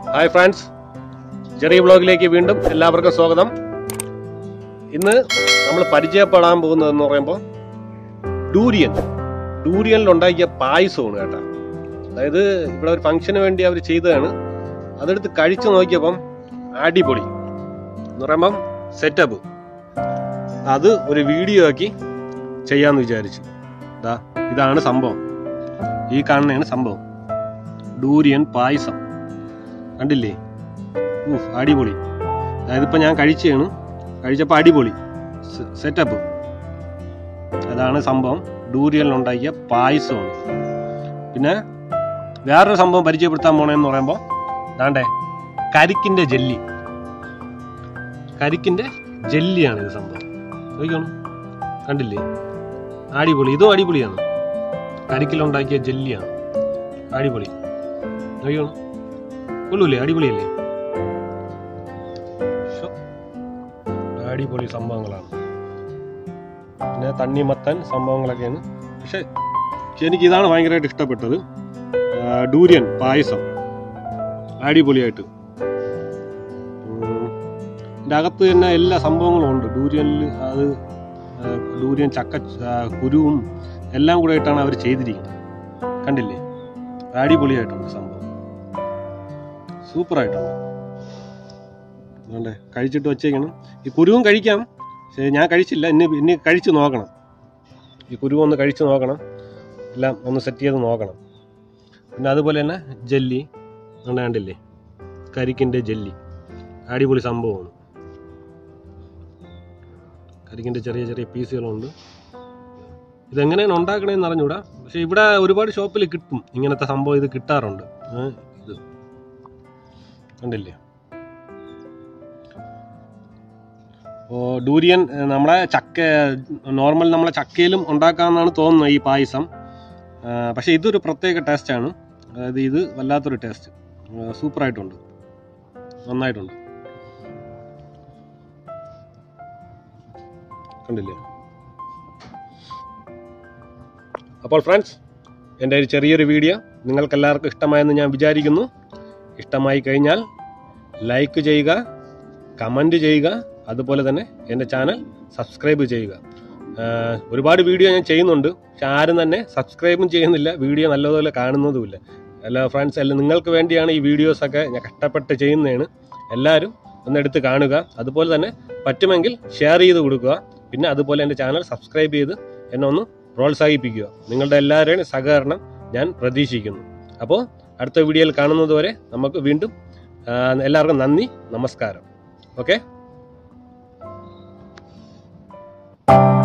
Hi friends ചെറിയ ബ്ലോഗിലേക്ക് വീണ്ടും എല്ലാവർക്കും സ്വാഗതം ഇന്ന് നമ്മൾ പരിചയപ്പെടാൻ പോകുന്നതെന്ന് പറയുമ്പോൾ ഡൂരിയൻ ഡൂരിയനിൽ ഉണ്ടാക്കിയ പായസമാണ് കേട്ടോ അതായത് ഇവിടെ ഒരു ഫംഗ്ഷന് വേണ്ടി അവർ ചെയ്തതാണ് അതെടുത്ത് കഴിച്ചു നോക്കിയപ്പം അടിപൊളി എന്ന് പറയുമ്പം സെറ്റപ്പ് അത് ഒരു വീഡിയോ ആക്കി ചെയ്യാന്ന് വിചാരിച്ചു ദാ ഇതാണ് സംഭവം ഈ കാണുന്നതാണ് സംഭവം ഡൂരിയൻ പായസം കണ്ടില്ലേ ഊഫ് അടിപൊളി അതായത് ഇപ്പം ഞാൻ കഴിച്ചാണ് കഴിച്ചപ്പോൾ അടിപൊളി സെറ്റപ്പ് അതാണ് സംഭവം ഡൂരിയനിലുണ്ടാക്കിയ പായസമാണ് പിന്നെ വേറൊരു സംഭവം പരിചയപ്പെടുത്താൻ പോണേന്ന് പറയുമ്പോൾ ദാണ്ടേ കരിക്കിന്റെ ജെല്ലി കരിക്കിന്റെ ജെല്ലിയാണ് ഇത് സംഭവം നോക്കിക്കോണം കണ്ടില്ലേ അടിപൊളി ഇതും അടിപൊളിയാണ് കരിക്കിലുണ്ടാക്കിയ ജെല്ലിയാണ് അടിപൊളി നോക്കിക്കോണം കൊള്ളൂലേ അടിപൊളിയല്ലേ ശ്ശോ. അടിപൊളി സംഭവങ്ങളാണ് പിന്നെ തണ്ണിമത്തൻ സംഭവങ്ങളൊക്കെയാണ് പക്ഷെ എനിക്ക് ഇതാണ് ഭയങ്കരമായിട്ട് ഇഷ്ടപ്പെട്ടത് ആ, ഡൂര്യൻ പായസം അടിപൊളിയായിട്ട് ഉം. ഇതിന്റെ അകത്ത് തന്നെ എല്ലാ സംഭവങ്ങളും ഉണ്ട് ഡൂര്യനിൽ അത് ആ, ഡൂര്യൻ ചക്ക ആ, കുരുവും എല്ലാം കൂടെ ആയിട്ടാണ് അവർ ചെയ്തിരിക്കുന്നത് കണ്ടില്ലേ അടിപൊളിയായിട്ടുണ്ട് സംഭവം സൂപ്പറായിട്ടുണ്ട് അതുകൊണ്ട് കഴിച്ചിട്ട് വച്ചേക്കണം ഈ കുരുവും കഴിക്കാം പക്ഷേ ഞാൻ കഴിച്ചില്ല ഇനി ഇനി കഴിച്ച് നോക്കണം ഈ കുരുവ് ഒന്ന് കഴിച്ച് നോക്കണം എല്ലാം ഒന്ന് സെറ്റ് ചെയ്ത് നോക്കണം പിന്നെ അതുപോലെ തന്നെ ജെല്ലി അങ്ങനെ കണ്ടില്ലേ കരിക്കിൻ്റെ ജെല്ലി അടിപൊളി സംഭവമാണ് കരിക്കിൻ്റെ ചെറിയ ചെറിയ പീസുകളുണ്ട് ഇതെങ്ങനെയാണ് ഉണ്ടാക്കണേന്ന് അറിഞ്ഞൂടാ പക്ഷെ ഇവിടെ ഒരുപാട് ഷോപ്പിൽ കിട്ടും ഇങ്ങനത്തെ സംഭവം ഇത് കിട്ടാറുണ്ട് ഏ, ഇത് കണ്ടില്ലേ ഓ ഡൂരിയൻ ഏ, നമ്മളെ ചക്ക നോർമൽ നമ്മളെ ചക്കയിലും ഉണ്ടാക്കാമെന്നാണ് തോന്നുന്നത് ഈ പായസം ആ, പക്ഷെ ഇതൊരു പ്രത്യേക ടേസ്റ്റാണ് അതായത് ഇത് വല്ലാത്തൊരു ടേസ്റ്റ് സൂപ്പറായിട്ടുണ്ട് നന്നായിട്ടുണ്ട് കണ്ടില്ലേ അപ്പോൾ ഫ്രണ്ട്സ് എൻ്റെ ഒരു ചെറിയൊരു വീഡിയോ നിങ്ങൾക്ക് എല്ലാവർക്കും ഇഷ്ടമായെന്ന് ഞാൻ വിചാരിക്കുന്നു ഇഷ്ടമായി കഴിഞ്ഞാൽ ലൈക്ക് ചെയ്യുക കമൻറ്റ് ചെയ്യുക അതുപോലെ തന്നെ എൻ്റെ ചാനൽ സബ്സ്ക്രൈബ് ചെയ്യുക ആഹ് ഒരുപാട് വീഡിയോ ഞാൻ ചെയ്യുന്നുണ്ട് പക്ഷെ ആരും തന്നെ സബ്സ്ക്രൈബും ചെയ്യുന്നില്ല വീഡിയോ നല്ലതുപോലെ കാണുന്നതുമില്ല എല്ലാ ഫ്രണ്ട്സ് എല്ലാം നിങ്ങൾക്ക് വേണ്ടിയാണ് ഈ വീഡിയോസൊക്കെ ഞാൻ കഷ്ടപ്പെട്ട് ചെയ്യുന്നതാണ് എല്ലാവരും ഒന്ന് എടുത്ത് കാണുക അതുപോലെ തന്നെ പറ്റുമെങ്കിൽ ഷെയർ ചെയ്ത് കൊടുക്കുക പിന്നെ അതുപോലെ എൻ്റെ ചാനൽ സബ്സ്ക്രൈബ് ചെയ്ത് എന്നെ ഒന്ന് പ്രോത്സാഹിപ്പിക്കുക നിങ്ങളുടെ എല്ലാവരുടെയും സഹകരണം ഞാൻ പ്രതീക്ഷിക്കുന്നു അപ്പോൾ അടുത്ത വീഡിയോയിൽ കാണുന്നത് വരെ നമുക്ക് വീണ്ടും ആ, എല്ലാവർക്കും നന്ദി നമസ്കാരം ഓക്കെ